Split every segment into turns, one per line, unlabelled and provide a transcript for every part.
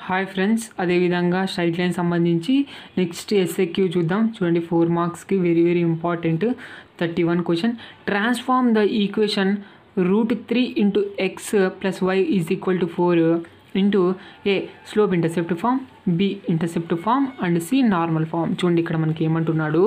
hi friends అదేవిధంగా straight line సంబంధించి next SAQ చూద్దాం చూడండి ఫోర్ మార్క్స్కి very very important thirty one question transform the equation root three into x plus y is equal to four into a slope intercept form b intercept form and c normal form చూడండి ఇక్కడ మనకి ఏమంటున్నాడు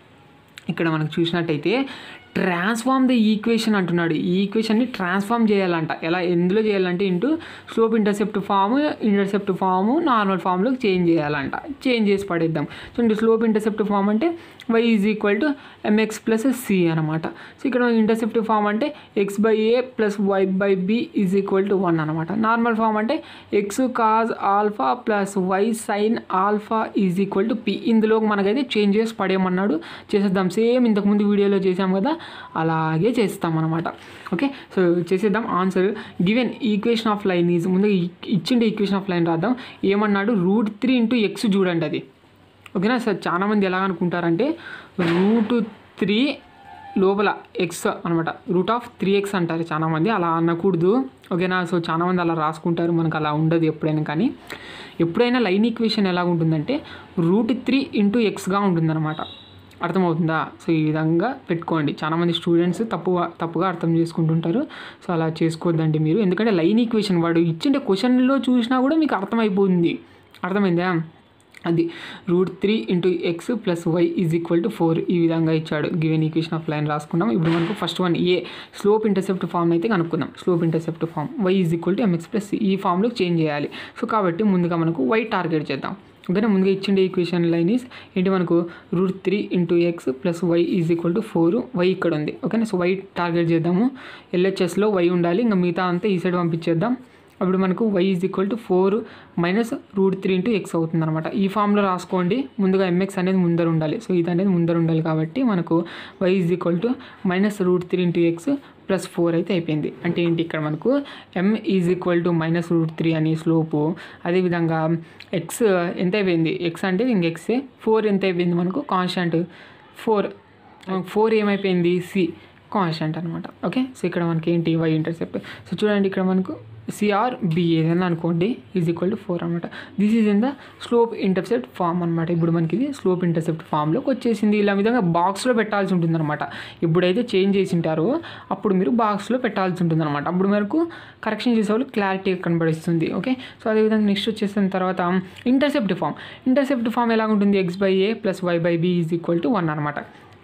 ఇక్కడ మనకు చూసినట్టయితే transform the equation అంటున్నాడు ఈ ఈక్వేషన్ని ట్రాన్స్ఫార్మ్ చేయాలంట ఎలా ఎందులో చేయాలంటే into slope intercept form intercept form normal ఫామ్లోకి చేంజ్ చేయాలంట చేంజ్ చేసి పడేద్దాం చూడండి స్లోప్ ఇంటర్సెప్ట్ ఫామ్ అంటే y is equal to m x plus c అనమాట సో ఇక్కడ ఇంటర్సెప్ట్ ఫామ్ అంటే x by a plus y by b is equal to one అనమాట నార్మల్ ఫామ్ అంటే x cos alpha plus y sin alpha is equal to p ఇందులో మనకైతే change చేసి పడేయమన్నాడు చేసేద్దాం same ఇంతకుముందు వీడియోలో చేసాం కదా అలాగే చేస్తాం అనమాట ఓకే సో చేసేద్దాం answer given equation of line is ముందు ఇచ్చిండే ఈక్వేషన్ ఆఫ్ లైన్ రాద్దాం ఏమన్నాడు రూట్ త్రీ ఇంటూ ఎక్స్ చూడండి అది ఓకేనా సార్ చాలామంది ఎలా అనుకుంటారంటే రూట్ త్రీ లోపల ఎక్స్ అనమాట రూట్ ఆఫ్ త్రీ ఎక్స్ అంటారు చాలామంది అలా అనకూడదు ఓకేనా సో చాలామంది అలా రాసుకుంటారు మనకు అలా ఉండదు ఎప్పుడైనా కానీ ఎప్పుడైనా లైన్ ఈక్వేషన్ ఎలా ఉంటుందంటే రూట్ త్రీ ఇంటూ ఎక్స్గా ఉంటుందన్నమాట అర్థమవుతుందా సో ఈ విధంగా పెట్టుకోండి చాలామంది స్టూడెంట్స్ తప్పుగా తప్పుగా అర్థం చేసుకుంటుంటారు సో అలా చేసుకోవద్దండి మీరు ఎందుకంటే లైన్ ఈక్వేషన్ వాడు ఇచ్చిండే క్వశ్చన్లో చూసినా కూడా మీకు అర్థమైపోతుంది అర్థమైందా అది root three into x plus y is equal to four ఈ విధంగా ఇచ్చాడు గివెన్ ఈక్వేషన్ ఆఫ్ లైన్ రాసుకున్నాం ఇప్పుడు మనకు first one a slope intercept form అయితే కనుక్కుందాం slope intercept form y is equal to m x plus ఈ ఫామ్లో చేంజ్ చేయాలి సో కాబట్టి ముందుగా మనకు వై టార్గెట్ చేద్దాం ఓకేనా ముందుగా ఇచ్చిండే ఈక్వేషన్ లైన్ ఈస్ ఏంటి మనకు root three into x plus y is equal to four y ఇక్కడ ఉంది ఓకేనా సో వై టార్గెట్ చేద్దాము ఎల్హెచ్ఎస్లో వై ఉండాలి ఇంకా మిగతా అంతా ఈ సైడ్ పంపించేద్దాం అప్పుడు మనకు y is equal to four minus root three into x అవుతుంది అనమాట ఈ ఫామ్లో రాసుకోండి ముందుగా ఎంఎక్స్ అనేది ముందర ఉండాలి సో ఇది అనేది ముందర ఉండాలి కాబట్టి మనకు y is equal to minus root three into x plus four అయితే అయిపోయింది అంటే ఏంటి ఇక్కడ మనకు m is equal to minus root three అని స్లోపు అదేవిధంగా ఎక్స్ ఎంత అయిపోయింది ఎక్స్ అంటే ఇంక ఎక్సే ఫోర్ ఎంత అయిపోయింది మనకు కాన్స్టెంట్ ఫోర్ ఫోర్ ఏమైపోయింది సి కాన్స్టెంట్ అనమాట ఓకే సో ఇక్కడ మనకి ఏంటి వై ఇంటర్సెప్ట్ సో చూడండి ఇక్కడ మనకు సిఆర్ బి ఏదైనా అనుకోండి ఈజ్ ఈక్వల్ టు ఫోర్ అనమాట this is in the slope intercept form అనమాట ఇప్పుడు మనకి ఇది స్లోప్ ఇంటర్సెప్ట్ ఫామ్లోకి వచ్చేసింది ఇలా విధంగా బాక్స్లో పెట్టాల్సి ఉంటుంది అనమాట ఎప్పుడైతే చేంజ్ చేసి ఉంటారో అప్పుడు మీరు బాక్స్లో పెట్టాల్సి ఉంటుంది అనమాట అప్పుడు మనకు కరెక్షన్ చేసే వాళ్ళు క్లారిటీ కనబడిస్తుంది ఓకే సో అదేవిధంగా నెక్స్ట్ వచ్చేసిన తర్వాత ఇంటర్సెప్ట్ ఫామ్ ఇంటర్సెప్ట్ ఫామ్ ఎలా ఉంటుంది x by a plus y by b is equal to one అనమాట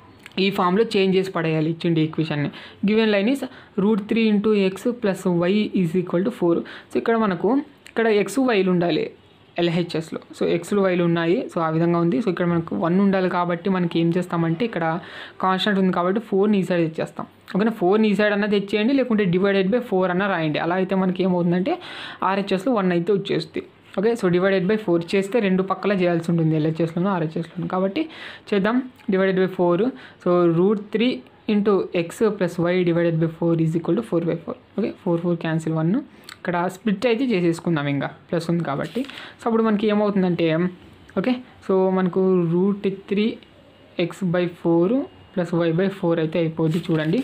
ఈ ఫామ్లో చేంజ్ చేసి పడేయాలి ఇచ్చిండి ఈక్వేషన్ని given line is root three into x plus y is equal to four so ఇక్కడ మనకు ఇక్కడ ఎక్స్ వైలు ఉండాలి ఎల్హెచ్ఎస్లో సో ఎక్స్లు వైలు ఉన్నాయి సో ఆ విధంగా ఉంది సో ఇక్కడ మనకు వన్ ఉండాలి కాబట్టి మనకి ఏం చేస్తామంటే ఇక్కడ కాన్స్టెంట్ ఉంది కాబట్టి ఫోర్ని ఈ సైడ్ తెచ్చేస్తాం ఓకేనా ఫోర్ని ఈ సైడ్ అన్న తెచ్చేయండి లేకుంటే డివైడెడ్ బై ఫోర్ అన్న రాయండి అలా అయితే మనకి ఏమవుతుందంటే ఆర్హెచ్ఎస్లో వన్ అయితే వచ్చేస్తుంది okay so divided by four చేస్తే రెండు పక్కల చేయాల్సి ఉంటుంది ఎల్హెచ్ఎస్లోను ఆర్హెచ్ఎస్లోను కాబట్టి చేద్దాం divided by four so root three into x plus y divided by four is equal to four by four okay four four cancel one ఇక్కడ స్ప్లిట్ అయితే చేసేసుకుందాం ఇంకా ప్లస్ ఉంది కాబట్టి సో అప్పుడు మనకి ఏమవుతుందంటే ఓకే సో మనకు root three x by four plus y by four అయితే అయిపోద్ది చూడండి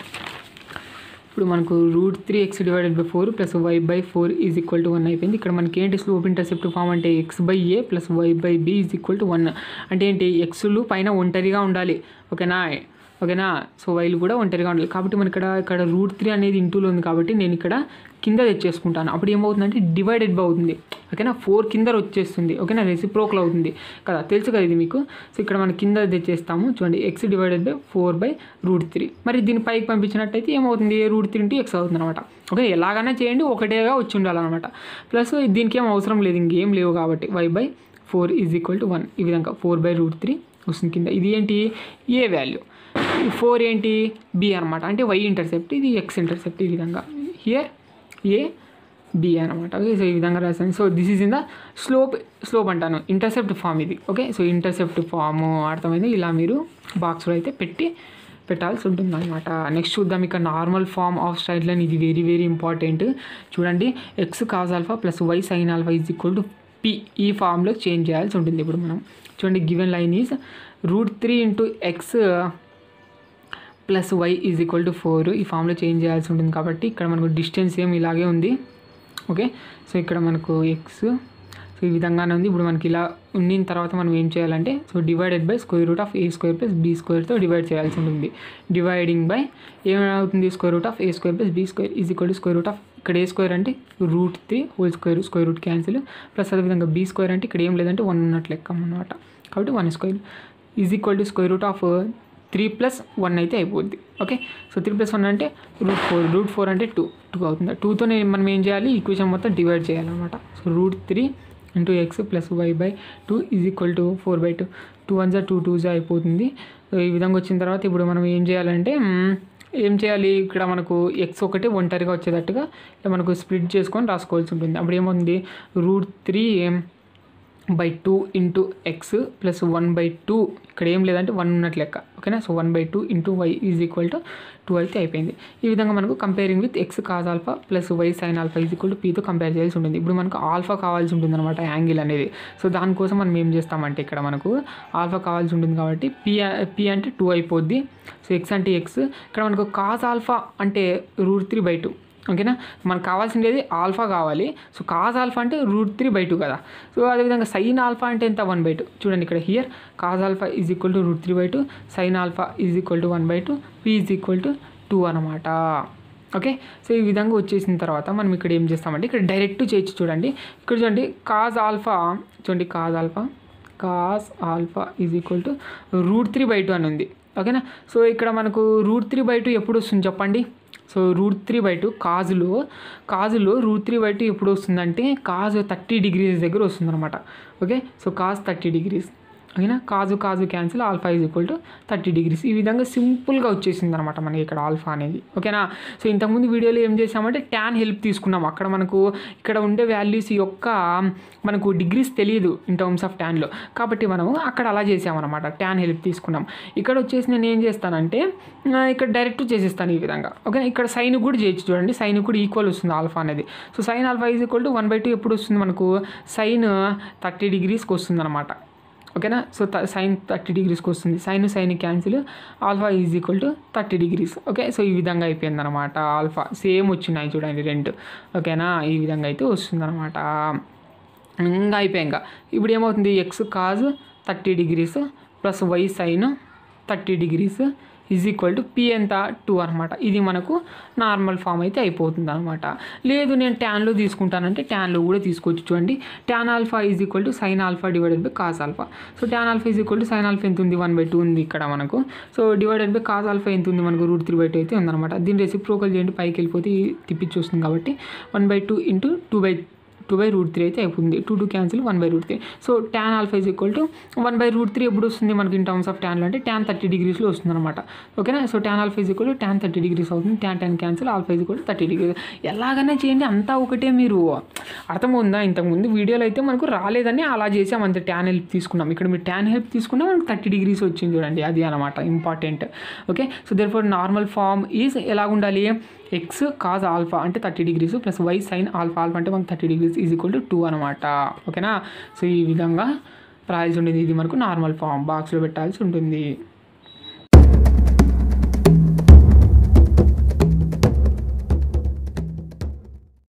ఇప్పుడు మనకు root three x divided by four plus y by four is equal to one అయిపోయింది ఇక్కడ మనకి ఏంటి స్లోప్ ఇంటర్సెప్ట్ ఫామ్ అంటే x by a plus y by b is equal to one అంటే ఏంటి ఎక్స్లు పైన ఒంటరిగా ఉండాలి ఓకేనా ఓకేనా సో వైలు కూడా ఒంటరిగా ఉండాలి కాబట్టి మన ఇక్కడ ఇక్కడ రూట్ త్రీ అనేది ఇంటూలో ఉంది కాబట్టి నేను ఇక్కడ కింద తెచ్చేసుకుంటాను అప్పుడు ఏమవుతుందంటే డివైడెడ్ బై అవుతుంది ఓకేనా ఫోర్ కింద వచ్చేస్తుంది ఓకేనా రెసిప్రోకల్ అవుతుంది కదా తెలుసు కదా ఇది మీకు సో ఇక్కడ మనం కింద తెచ్చేస్తాము చూడండి x divided by four by root three మరి దీని పైకి పంపించినట్టయితే ఏమవుతుంది రూట్ త్రీ ఇంటూ ఎక్స్ అవుతుంది అనమాట ఓకే ఎలాగైనా చేయండి ఒకటేగా వచ్చి ఉండాలన్నమాట ప్లస్ దీనికి ఏం అవసరం లేదు ఇంకేం లేవు కాబట్టి y by four is equal to one ఈ విధంగా ఫోర్ బై రూట్ త్రీ వస్తుంది కింద ఇది ఏంటి ఏ వాల్యూ ఫోర్ ఏంటి బి అనమాట అంటే వై ఇంటర్సెప్ట్ ఇది ఎక్స్ ఇంటర్సెప్ట్ ఈ విధంగా హియర్ ఏ బి అనమాట ఓకే సో ఈ విధంగా రాశాను so this is in the slope slope అంటాను ఇంటర్సెప్ట్ ఫామ్ ఇది ఓకే సో ఇంటర్సెప్ట్ ఫామ్ అర్థమైంది ఇలా మీరు బాక్స్లో అయితే పెట్టి పెట్టాల్సి ఉంటుంది అనమాట నెక్స్ట్ చూద్దాం ఇక normal form of straight line ఇది వెరీ వెరీ ఇంపార్టెంట్ చూడండి x cos alpha plus y sin alpha is equal to p ఈ ఫామ్లో చేంజ్ చేయాల్సి ఉంటుంది ఇప్పుడు మనం చూడండి given line is root three into x plus y is equal to four ఈ ఫామ్లో చేంజ్ చేయాల్సి ఉంటుంది కాబట్టి ఇక్కడ మనకు డిస్టెన్స్ ఏం ఇలాగే ఉంది ఓకే సో ఇక్కడ మనకు ఎక్స్ సో ఈ విధంగానే ఉంది ఇప్పుడు మనకి ఇలా ఉండిన తర్వాత మనం ఏం చేయాలంటే so divided by square root of a square plus b స్క్వేర్తో డివైడ్ చేయాల్సి ఉంటుంది డివైడింగ్ బై ఏమవుతుంది square root of a square plus b square is equal to square root of ఇక్కడ ఏ స్క్వేర్ అంటే root three whole square square root cancel plus అదేవిధంగా b square అంటే ఇక్కడ ఏం లేదంటే వన్ ఉన్నట్లు లెక్క అనమాట కాబట్టి one square is equal to square root of three plus one అయితే అయిపోద్ది okay so three plus one అంటే రూట్ ఫోర్ రూట్ ఫోర్ అంటే టూ టూ అవుతుంది టూతో మనం ఏం చేయాలి ఈక్వేషన్ మొత్తం డివైడ్ చేయాలన్నమాట so root three into x plus y by two is equal to four by two two one జా టూ టూ జా అయిపోతుంది సో ఈ విధంగా వచ్చిన తర్వాత ఇప్పుడు మనం ఏం చేయాలంటే మ్, ఏం చేయాలి ఇక్కడ మనకు ఎక్స్ ఒకటి ఒంటరిగా వచ్చేటట్టుగా ఇలా మనకు స్ప్లిట్ చేసుకొని రాసుకోవాల్సి ఉంటుంది అప్పుడు ఏముంది root three by two into x plus one by two ఇక్కడ ఏం లేదంటే వన్ ఉన్నట్లు లెక్క ఓకేనా so one by two into y is equal to two అయితే అయిపోయింది ఈ విధంగా మనకు comparing with x cos alpha plus y sin alpha is equal to పీతో కంపేర్ చేయాల్సి ఉంటుంది ఇప్పుడు మనకు ఆల్ఫా కావాల్సి ఉంటుంది అనమాట యాంగిల్ అనేది సో దానికోసం మనం ఏం చేస్తామంటే ఇక్కడ మనకు ఆల్ఫా కావాల్సి ఉంటుంది కాబట్టి పీ పీ అంటే టూ అయిపోద్ది సో ఎక్స్ అంటే ఎక్స్ ఇక్కడ మనకు కాజ్ ఆల్ఫా అంటే రూట్ త్రీ బై టూ ఓకేనా మనకు కావాల్సింది ఆల్ఫా కావాలి సో కాజ్ ఆల్ఫా అంటే రూట్ త్రీ బై టూ కదా సో అదేవిధంగా సైన్ ఆల్ఫా అంటే ఎంత వన్ బై టూ చూడండి ఇక్కడ here cos alpha is equal to root three by two sin alpha is equal to one by two p is equal to two అనమాట okay so ఈ విధంగా వచ్చేసిన తర్వాత మనం ఇక్కడ ఏం చేస్తామంటే ఇక్కడ డైరెక్ట్ చేయొచ్చు చూడండి ఇక్కడ చూడండి కాజ్ ఆల్ఫా చూడండి cos alpha cos alpha is equal to root three by two అని ఉంది ఓకేనా సో ఇక్కడ మనకు రూట్ త్రీ బై టూ ఎప్పుడు వస్తుంది చెప్పండి so root three by two కాజులో కాజులో రూట్ త్రీ బై టూ ఎప్పుడు వస్తుందంటే కాజు థర్టీ డిగ్రీస్ దగ్గర వస్తుందన్నమాట okay so cos thirty degrees ఓకేనా cos cos cancel alpha is equal to thirty degrees ఈ విధంగా సింపుల్గా వచ్చేసింది అనమాట మనకి ఇక్కడ ఆల్ఫా అనేది ఓకేనా సో ఇంతకుముందు వీడియోలో ఏం చేసామంటే ట్యాన్ హెల్ప్ తీసుకున్నాం అక్కడ మనకు ఇక్కడ ఉండే వాల్యూస్ యొక్క మనకు డిగ్రీస్ తెలియదు ఇన్ టర్మ్స్ ఆఫ్ ట్యాన్లో కాబట్టి మనము అక్కడ అలా చేసామన్నమాట ట్యాన్ హెల్ప్ తీసుకున్నాం ఇక్కడ వచ్చేసి నేను ఏం చేస్తానంటే ఆ, ఇక్కడ డైరెక్ట్ చేసేస్తాను ఈ విధంగా ఓకే ఇక్కడ సైన్ కూడా చేయొచ్చు చూడండి సైన్ కూడా ఈక్వల్ వస్తుంది ఆల్ఫా అనేది so sin alpha is equal to one by two ఎప్పుడు వస్తుంది మనకు సైన్ థర్టీ డిగ్రీస్కి వస్తుంది అనమాట ఓకేనా సో సైన్ థర్టీ డిగ్రీస్కి వస్తుంది sin sin cancel alpha is equal to thirty degrees okay so ఈ విధంగా అయిపోయింది అనమాట ఆల్ఫా సేమ్ వచ్చినాయి చూడండి రెండు ఓకేనా ఈ విధంగా అయితే వస్తుందన్నమాట ఇంకా అయిపోయాయి ఇంకా ఇప్పుడు ఏమవుతుంది x cos thirty degrees plus y sin thirty degrees is equal to p ఎంత టూ అనమాట ఇది మనకు నార్మల్ ఫామ్ అయితే అయిపోతుంది అనమాట లేదు నేను ట్యాన్లో తీసుకుంటానంటే ట్యాన్లో కూడా తీసుకోవచ్చు చూడండి tan alpha is equal to sin alpha divided by cos alpha so tan alpha is equal to sin alpha ఎంత ఉంది వన్ బై టూ ఉంది ఇక్కడ మనకు so divided by cos alpha ఎంత ఉంది మనకు రూట్ త్రీ బై టూ అయితే ఉందన్నమాట దీన్ని రెసిప్రోకల్ చేయండి పైకి వెళ్ళిపోతే తిప్పించి వస్తుంది కాబట్టి one by two into two by two by root three అయితే అయిపోతుంది two two cancel one by root three so tan alpha is equal to one by root three ఎప్పుడు వస్తుంది మనకి ఇన్ టర్మ్స్ ఆఫ్ ట్యాన్లో అంటే ట్యాన్ థర్టీ డిగ్రీస్లో వస్తుంది అనమాట ఓకేనా so tan alpha is equal to tan thirty degrees అవుతుంది tan tan cancel alpha is equal to thirty degrees ఎలాగైనా చేయండి అంతా ఒకటే మీరు అర్థమవుందా ఇంతకుముందు వీడియోలో అయితే మనకు రాలేదని అలా చేసాం అంతే ట్యాన్ హెల్ప్ తీసుకున్నాం ఇక్కడ మీరు ట్యాన్ హెల్ప్ తీసుకున్నా మనకు థర్టీ డిగ్రీస్ వచ్చింది చూడండి అది అనమాట important okay so therefore normal form is ఎలా ఉండాలి ఎక్స్ కాజ్ ఆల్ఫా అంటే thirty degrees plus y sin alpha alpha అంటే మనకు thirty degrees is equal to two అనమాట ఓకేనా సో ఈ విధంగా రాయాల్సి ఉంటుంది ఇది మనకు నార్మల్ ఫామ్ బాక్స్లో పెట్టాల్సి ఉంటుంది